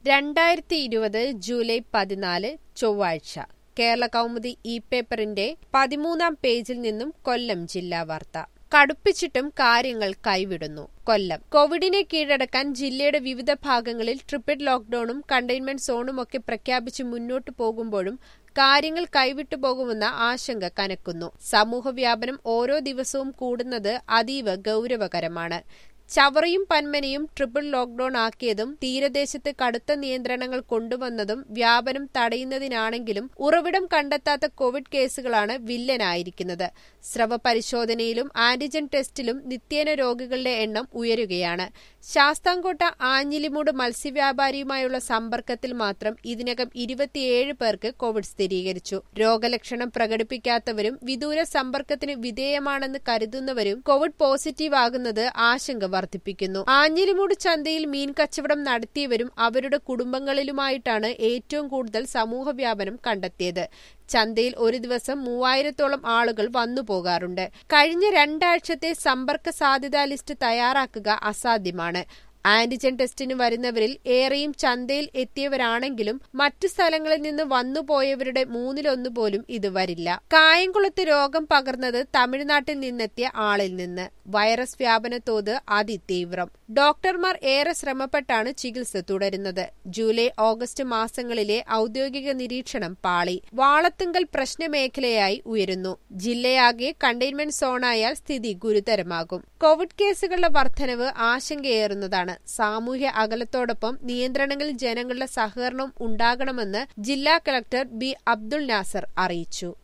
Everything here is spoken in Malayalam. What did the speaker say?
രണ്ടായിരത്തി ഇരുപത് ജൂലൈ പതിനാല് ചൊവ്വാഴ്ച കേരള കൗമുദി ഇ പേപ്പറിന്റെ പതിമൂന്നാം പേജിൽ നിന്നും കൊല്ലം ജില്ലാ വാർത്ത കടുപ്പിച്ചിട്ടും കാര്യങ്ങൾ കൈവിടുന്നു കൊല്ലം കോവിഡിനെ കീഴടക്കാൻ ജില്ലയുടെ വിവിധ ഭാഗങ്ങളിൽ ട്രിപ്പിൾ ലോക്ഡൌണും കണ്ടെയ്ൻമെന്റ് സോണുമൊക്കെ പ്രഖ്യാപിച്ച് മുന്നോട്ടു പോകുമ്പോഴും കാര്യങ്ങൾ കൈവിട്ടു പോകുമെന്ന ആശങ്ക കനക്കുന്നു സമൂഹവ്യാപനം ഓരോ ദിവസവും കൂടുന്നത് അതീവ ഗൌരവകരമാണ് ചവറയും പന്മനയും ട്രിപ്പിൾ ലോക്ഡൌൺ ആക്കിയതും തീരദേശത്ത് കടുത്ത നിയന്ത്രണങ്ങൾ കൊണ്ടുവന്നതും വ്യാപനം തടയുന്നതിനാണെങ്കിലും ഉറവിടം കണ്ടെത്താത്ത കോവിഡ് കേസുകളാണ് വില്ലനായിരിക്കുന്നത് സ്രവ പരിശോധനയിലും ആന്റിജൻ ടെസ്റ്റിലും നിത്യേന രോഗികളുടെ എണ്ണം ഉയരുകയാണ് ശാസ്താംകോട്ട ആഞ്ഞിലിമൂട് മത്സ്യവ്യാപാരിയുമായുള്ള സമ്പർക്കത്തിൽ മാത്രം ഇതിനകം ഇരുപത്തിയേഴ് പേർക്ക് കോവിഡ് സ്ഥിരീകരിച്ചു രോഗലക്ഷണം പ്രകടിപ്പിക്കാത്തവരും വിദൂര സമ്പർക്കത്തിന് വിധേയമാണെന്ന് കരുതുന്നവരും കോവിഡ് പോസിറ്റീവ് ആകുന്നത് ആശങ്ക വർദ്ധിപ്പിക്കുന്നു ആഞ്ഞിലിമൂട് ചന്തയിൽ മീൻ കച്ചവടം നടത്തിയവരും അവരുടെ കുടുംബങ്ങളിലുമായിട്ടാണ് ഏറ്റവും കൂടുതൽ സമൂഹവ്യാപനം കണ്ടെത്തിയത് ചന്തയിൽ ഒരു ദിവസം മൂവായിരത്തോളം ആളുകൾ വന്നു പോകാറുണ്ട് കഴിഞ്ഞ രണ്ടാഴ്ചത്തെ സമ്പർക്ക സാധ്യതാ ലിസ്റ്റ് തയ്യാറാക്കുക അസാധ്യമാണ് ആന്റിജൻ ടെസ്റ്റിന് വരുന്നവരിൽ ഏറെയും ചന്തയിൽ എത്തിയവരാണെങ്കിലും മറ്റു സ്ഥലങ്ങളിൽ നിന്ന് വന്നുപോയവരുടെ മൂന്നിലൊന്നു പോലും ഇത് വരില്ല കായംകുളത്ത് രോഗം പകർന്നത് തമിഴ്നാട്ടിൽ നിന്നെത്തിയ ആളിൽ നിന്ന് വൈറസ് വ്യാപന തോത് അതിതീവ്രം ഡോക്ടർമാർ ഏറെ ശ്രമപ്പെട്ടാണ് ചികിത്സ തുടരുന്നത് ജൂലൈ ഓഗസ്റ്റ് മാസങ്ങളിലെ ഔദ്യോഗിക നിരീക്ഷണം പാളി വാളത്തുങ്കൽ പ്രശ്നമേഖലയായി ഉയരുന്നു ജില്ലയാകെ കണ്ടെയ്ൻമെന്റ് സോണായാൽ സ്ഥിതി ഗുരുതരമാകും കോവിഡ് കേസുകളുടെ വർധനവ് ആശങ്കയേറുന്നതാണ് സാമൂഹ്യ അകലത്തോടൊപ്പം നിയന്ത്രണങ്ങളിൽ ജനങ്ങളുടെ സഹകരണം ഉണ്ടാകണമെന്ന് ജില്ലാ കളക്ടർ ബി അബ്ദുൾ നാസർ അറിയിച്ചു